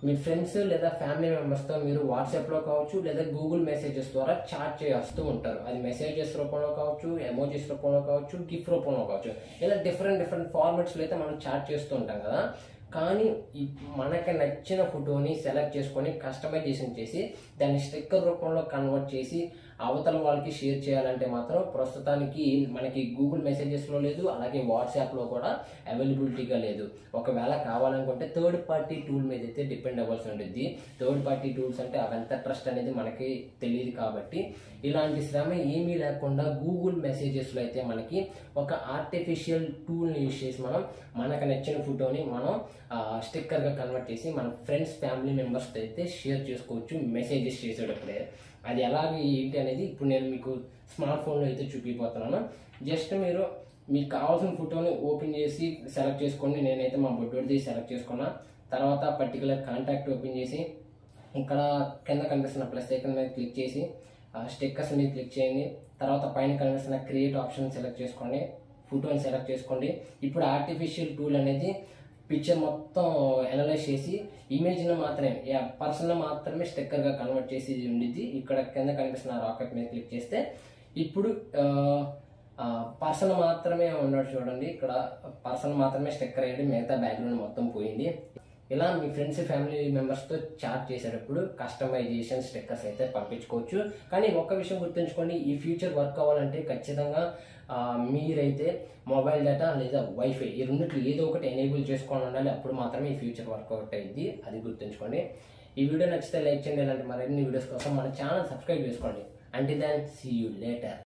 మీ friends లేదా family మెంబర్స్తో మీరు వాట్సాప్లో కావచ్చు లేదా గూగుల్ మెసేజెస్ ద్వారా చాట్ చేస్తూ ఉంటారు అది మెసేజెస్ రూపంలో కావచ్చు ఎమోజీస్ రూపంలో కావచ్చు గిఫ్ట్ రూపంలో కావచ్చు ఇలా డిఫరెంట్ డిఫరెంట్ ఫార్మాట్స్లో అయితే మనం చాట్ చేస్తూ ఉంటాం కదా కానీ ఈ మనకి నచ్చిన ఫోటోని సెలెక్ట్ చేసుకొని కస్టమైజేషన్ చేసి దాన్ని స్టిక్కర్ రూపంలో కన్వర్ట్ చేసి అవతల వాళ్ళకి షేర్ చేయాలంటే మాత్రం ప్రస్తుతానికి మనకి గూగుల్ మెసేజెస్లో లేదు అలాగే వాట్సాప్లో కూడా అవైలబిలిటీగా లేదు ఒకవేళ కావాలనుకుంటే థర్డ్ పార్టీ టూల్ మీద అయితే డిపెండ్ అవ్వాల్సి ఉంటుంది థర్డ్ పార్టీ టూల్స్ అంటే అవంత ట్రస్ట్ అనేది మనకి తెలియదు కాబట్టి ఇలాంటి శ్రమ ఏమీ లేకుండా గూగుల్ మెసేజెస్లో అయితే మనకి ఒక ఆర్టిఫిషియల్ టూల్ని యూజ్ చేసి మనం మనకు నచ్చిన ఫోటోని మనం స్టిక్కర్గా కన్వర్ట్ చేసి మన ఫ్రెండ్స్ ఫ్యామిలీ మెంబర్స్తో అయితే షేర్ చేసుకోవచ్చు మెసేజెస్ చేసేటప్పుడే అది ఎలాగ ఏంటి అనేది ఇప్పుడు నేను మీకు స్మార్ట్ ఫోన్లో అయితే చూపిపోతున్నాను జస్ట్ మీరు మీకు కావాల్సిన ఫోటోని ఓపెన్ చేసి సెలెక్ట్ చేసుకోండి నేనైతే మా బొడ్డోడిది సెలెక్ట్ చేసుకున్నా తర్వాత పర్టికులర్ కాంటాక్ట్ ఓపెన్ చేసి ఇక్కడ కింద కనిపిస్తున్న ప్లస్ ఐకన్ మీద క్లిక్ చేసి స్టిక్కర్స్ మీద క్లిక్ చేయండి తర్వాత పైన కనిపిస్తున్న క్రియేట్ ఆప్షన్ సెలెక్ట్ చేసుకోండి ఫోటోని సెలెక్ట్ చేసుకోండి ఇప్పుడు ఆర్టిఫిషియల్ టూల్ అనేది పిక్చర్ మొత్తం అనలైజ్ చేసి ఇమేజ్ను మాత్రమే పర్సన్ మాత్రమే స్టిక్కర్గా కన్వర్ట్ చేసి ఉండిద్ది ఇక్కడ కింద కనిపిస్తున్న రాకెట్ మీద క్లిక్ చేస్తే ఇప్పుడు పర్సన్ మాత్రమే ఉన్నాడు చూడండి ఇక్కడ పర్సన్ మాత్రమే స్టిక్కర్ అయ్యింది మిగతా బ్యాక్గ్రౌండ్ మొత్తం పోయింది ఇలా మీ ఫ్రెండ్స్ ఫ్యామిలీ మెంబర్స్తో చాట్ చేసేటప్పుడు కస్టమైజేషన్ స్టిక్కర్స్ అయితే పంపించుకోవచ్చు కానీ ఒక్క విషయం గుర్తుంచుకోండి ఈ ఫ్యూచర్ వర్క్ అవ్వాలంటే ఖచ్చితంగా ఆ, మీరైతే మొబైల్ డేటా లేదా వైఫై ఈ రెండిట్లో ఏదో ఒకటి ఎనేబుల్ చేసుకొని ఉండాలి అప్పుడు మాత్రమే ఈ ఫ్యూచర్ వర్కౌట్ అయ్యింది అది గుర్తుంచుకోండి ఈ వీడియో నచ్చితే లైక్ చేయండి ఇలాంటి మరిన్ని వీడియోస్ కోసం మన ఛానల్ సబ్స్క్రైబ్ చేసుకోండి అంటే దాన్ సీ యూ లేటర్